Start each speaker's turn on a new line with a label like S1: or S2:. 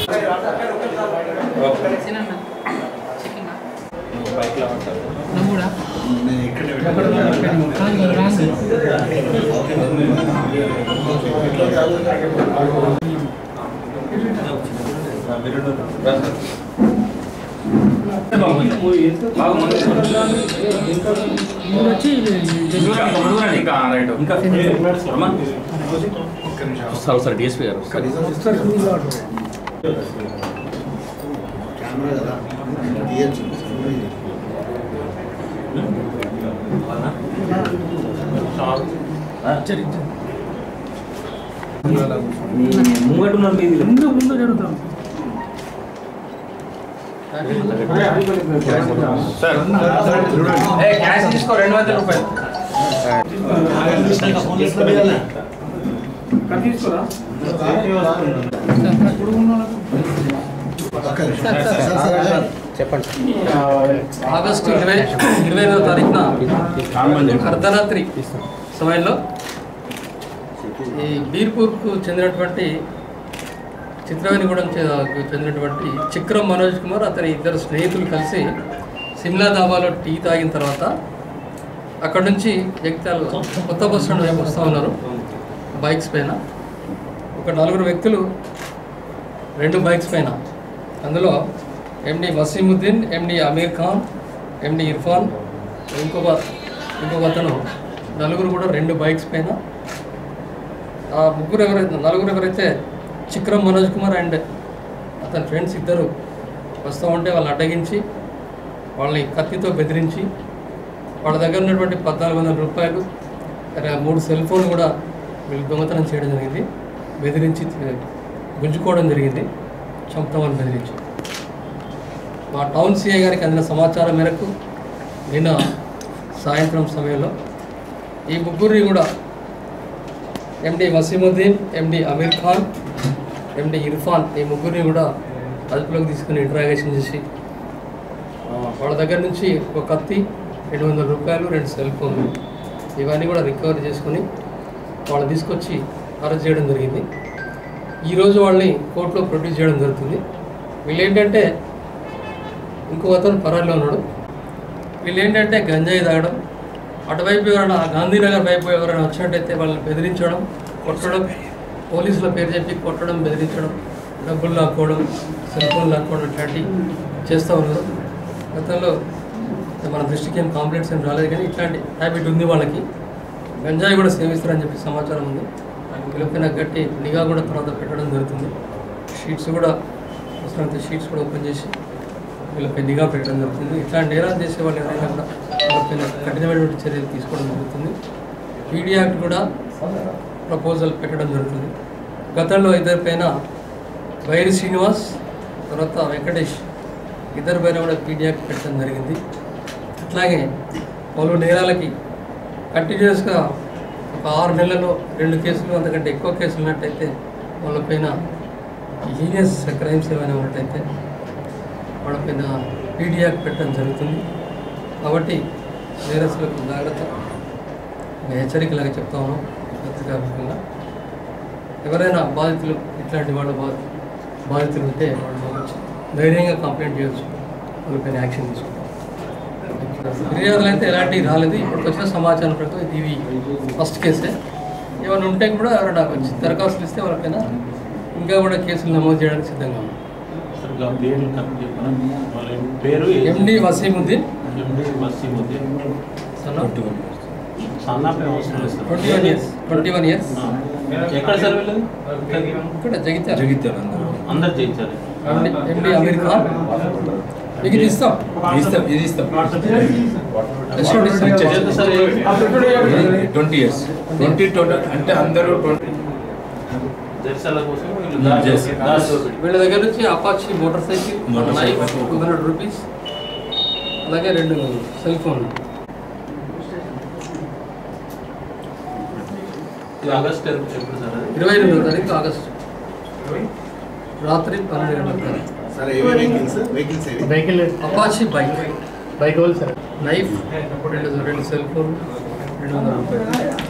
S1: Sir sir DSP గారు sir
S2: camera కదా తీయచ్చు
S1: ముంగటున్నారు మీది
S3: ముందు ముందు జరుగుతాం
S1: సార్
S4: క్యాష్ తీసుకో రెండు వందల రూపాయలు
S3: తీసుకురా
S4: ఆగస్టు ఇరవై ఇరవై ఐదవ తారీఖున అర్ధరాత్రి సమయంలో ఈ బీర్పూర్కు చెందినటువంటి చిత్రవేణిగూడెం చే- చెందినటువంటి చిక్రం మనోజ్ కుమార్ అతని ఇద్దరు స్నేహితులు కలిసి సిమ్లా దాబాలో టీ తాగిన తర్వాత అక్కడ నుంచి జగిత్యాల కొత్త బస్ స్టాండ్ వైపు వస్తూ ఉన్నారు బైక్స్ పైన ఒక నలుగురు వ్యక్తులు రెండు బైక్స్ పైన అందులో ఎండి వసీముద్దీన్ ఎండి అమీర్ ఖాన్ ఎండి ఇర్ఫాన్ ఇంకొక ఇంకొక అతను నలుగురు కూడా రెండు బైక్స్ పైన ఆ ముగ్గురు ఎవరైతే నలుగురు ఎవరైతే చిక్రం మనోజ్ కుమార్ అండ్ అతని ఫ్రెండ్స్ ఇద్దరు వస్తూ ఉంటే వాళ్ళని అడ్డగించి వాళ్ళని కత్తితో బెదిరించి వాళ్ళ దగ్గర ఉన్నటువంటి పద్నాలుగు వందల రూపాయలు ర- మూడు సెల్ ఫోన్లు కూడా వీళ్ళు దొంగతనం చేయడం జరిగింది బెదిరించి తీ- గుంజుకోవడం జరిగింది చంపుతామని బెదిరించి మా టౌన్ సిఐ గారికి అందిన సమాచారం మేరకు నిన్న సాయంత్రం సమయంలో ఈ ముగ్గురిని కూడా ఎండి వసీముద్దీన్ ఎండి అమీర్ ఖాన్ ఎండి ఇర్ఫాన్ ఈ ముగ్గురిని కూడా అదుపులోకి తీసుకుని ఇంట్రాగేషన్ చేసి ఆ, వాళ్ళ దగ్గర నుంచి ఒక కత్తి రెండు వందల రూపాయలు రెండు సెల్ ఫోన్లు ఇవన్నీ కూడా రికవర్ చేసుకొని వాళ్ళు తీసుకొచ్చి అరెస్ట్ చేయడం జరిగింది ఈరోజు వాళ్ళని కోర్టులో ప్రొడ్యూస్ చేయడం జరుగుతుంది వీళ్ళు ఏంటంటే ఇంకో అతను పరాల్లో ఉన్నాడు వీళ్ళు ఏంటంటే గంజాయి తాగడం అటువైపు ఎవరైనా గాంధీనగర్ వైపు ఎవరైనా వచ్చినట్టయితే వాళ్ళని బెదిరించడం కొట్టడం పోలీసుల పేరు చెప్పి కొట్టడం బెదిరించడం డబ్బులు లాక్కోవడం సెల్ ఫోన్ లాక్కోవడం ఇట్లాంటివి చేస్తూ ఉన్నారు గతంలో మన దృష్టికి ఏం కాంప్లైంట్స్ ఏం రాలేదు కానీ ఇట్లాంటి హ్యాబిట్ ఉంది వాళ్ళకి గంజాయి కూడా సేవిస్తారని చెప్పి సమాచారం ఉంది వీళ్ళపైన గట్టి నిఘా కూడా తర్వాత పెట్టడం జరుగుతుంది షీట్స్ కూడా అవసరమైతే షీట్స్ కూడా ఓపెన్ చేసి వీళ్ళపై నిఘా పెట్టడం జరుగుతుంది ఇట్లాంటి నేరాలు చేసే వాళ్ళు ఎవరైనా కూడా వాళ్ళపైన కఠినమైనటువంటి చర్యలు తీసుకోవడం జరుగుతుంది పీడీ యాక్ట్ కూడా ప్రపోజల్ పెట్టడం జరుగుతుంది గతంలో ఇద్దరి పైన వైరి శ్రీనివాస్ తర్వాత వెంకటేష్ ఇద్దరి పైన కూడా పీడీ యాక్ట్ పెట్టడం జరిగింది అట్లాగే పలు నేరాలకి కంటిన్యూస్గా ఒక ఆరు నెలల్లో రెండు కేసులు అంతకంటే ఎక్కువ కేసులు ఉన్నట్టయితే వాళ్ళపైన హీనియస్ క్రైమ్స్ ఏమైనా ఉన్నట్టయితే వాళ్ళపైన పీడీ యాక్ట్ పెట్టడం జరుగుతుంది కాబట్టి నేరస్తులకు జాగ్రత్త ఒక హెచ్చరికలాగా చెప్తా ఉన్నాం పత్రికాముఖంగా ఎవరైనా బాధితులు ఇట్లాంటి వాళ్ళు బా- బాధితులు ఉంటే వాళ్ళు వచ్చి ధైర్యంగా కంప్లైంట్ చేయొచ్చు వాళ్ళపైన యాక్షన్ తీసుకుంటాం ఫిర్యాదులు అయితే ఎలాంటివి రాలేదు ఇప్పుడు వచ్చిన సమాచారం ప్రకారం ఇది ఫస్ట్ కేసే ఏమైనా ఉంటే కూడా ఎవరైనా వచ్చి దరఖాస్తులు ఇస్తే వాళ్ళపైన ఇంకా కూడా కేసులు నమోదు చేయడానికి సిద్ధంగా ఉన్నాం
S5: సరిగ్గా పేర్లు కరెక్ట్ చెప్పనా? వాళ్ళ పేరు
S4: ఎండి వసీముద్దీన్
S5: ఎండి వసీముద్దీన్
S4: సన్
S5: సన్నాపే అవసరం లేదు sir
S4: twenty one years twenty one years
S5: ఆ. ఎక్కడ సార్ వీళ్ళది
S4: ఇక్కడ జగిత్యాల
S5: అందరు చేయించాలి
S4: ఎండి అమీర్ ఖాన్ మీకు ఇది ఇస్తాం
S1: ఇస్తాం ఇది ఇస్తాం
S4: Assured ఇస్తాం.
S5: ఎంత sir
S1: twenty years twenty total అంటే అందరూ ట్వంటీ
S5: జెర్సల కోసం వీళ్ళు
S1: Hmm,
S5: దారి
S1: yes.
S5: దారి చూపెట్టి.
S4: వీళ్ళ దగ్గర నుంచి Apache motorcycle
S1: Motor
S4: knife
S1: cycle.
S4: Two hundred rupees అలాగే రెండు సెల్ ఫోన్లు
S5: ఇది ఆగస్ట్ ఎప్పుడు చెప్పారు సార్ అది
S4: ఇరవై ఎనిమిదో తారీఖు ఆగస్టు రాత్రి పన్నెండు గంటల తారీఖు
S2: సరే ఏవి వెహికల్స్ వెహికల్స్ ఏవి
S3: వెహికల్
S4: అపాచీ బైక్
S3: బైక్ వాళ్ళు సార్
S4: నైఫ్ రెండు రెండు సెల్ ఫోన్ రెండు వందల రూపాయలు